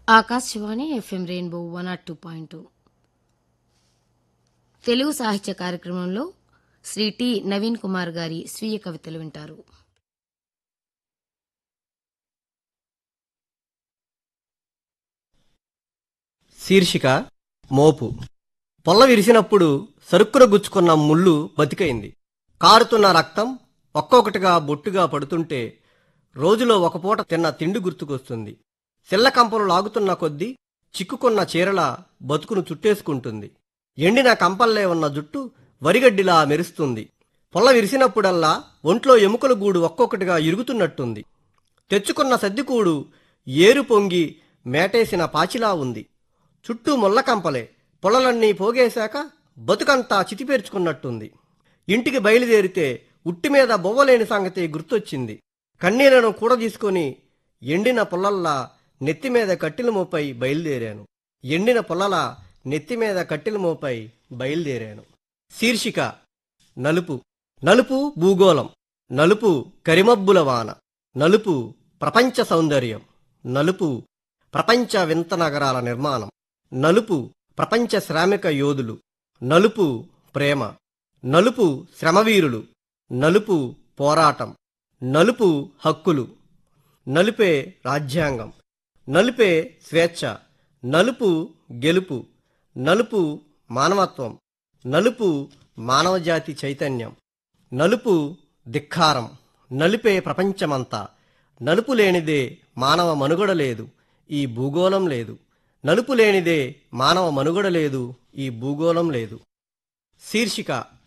Akashvani FM Rainbow one ought two point two Telugu సాహిత్య కార్యక్రమంలో Shri T Naveen Kumar గారి స్వీయ కవితలు వింటారు శీర్షిక మోపు పొల్ల విరిసినప్పుడు సరుక్కున గుచ్చుకున్న ముళ్ళు బతికైంది కారుతున్న రక్తం ఒక్కొక్కటిగా బొట్టుగా పడుతుంటే రోజులో ఒక పూట తిన్న తిండి గుర్తుకొస్తుంది సిల్లకంపలు లాగుతున్న కొద్దీ చిక్కుకున్న చీరల బతుకును చుట్టేసుకుంటుంది ఎండిన కంపల్లే ఉన్న జుట్టు వరిగడ్డిలా మెరుస్తుంది పొల్ల విరిసినప్పుడల్లా ఒంట్లో ఎముకల గూడు ఒక్కొక్కటిగా ఇరుగుతున్నట్టుంది తెచ్చుకున్న సద్దికూడు ఏరు పొంగి మేటేసిన పాచిలా ఉంది చుట్టూ ముళ్ళకంపలే పొలలన్నీ పోగేశాక బతుకంతా చితిపేర్చుకున్నట్టుంది ఇంటికి బయలుదేరితే ఉట్టి మీద బొవ్వలేని సంగతి గుర్తొచ్చింది కన్నీళ్లను కూడదీసుకొని ఎండిన పొల్లల్లా నెత్తిమీద కట్టెల మోపై బయలుదేరాను ఎండిన పొల్లల నెత్తిమీద కట్టెల మోపై బయలుదేరాను శీర్షిక నలుపు నలుపు భూగోళం నలుపు కరిమబ్బుల వాన నలుపు ప్రపంచ సౌందర్యం నలుపు ప్రపంచ వింత నగరాల నిర్మాణం నలుపు ప్రపంచ శ్రామిక యోధులు నలుపు ప్రేమ నలుపు శ్రమవీరులు నలుపు పోరాటం నలుపు హక్కులు నలుపే రాజ్యాంగం నలుపే స్వేచ్ఛ నలుపు గెలుపు నలుపు మానవత్వం నలుపు మానవజాతి చైతన్యం నలుపు ధిక్కారం నలుపే ప్రపంచమంతా నలుపు లేనిదే మానవ మనుగడ లేదు ఈ భూగోళం లేదు నలుపు లేనిదే మానవ మనుగడ లేదు ఈ భూగోళం లేదు శీర్షిక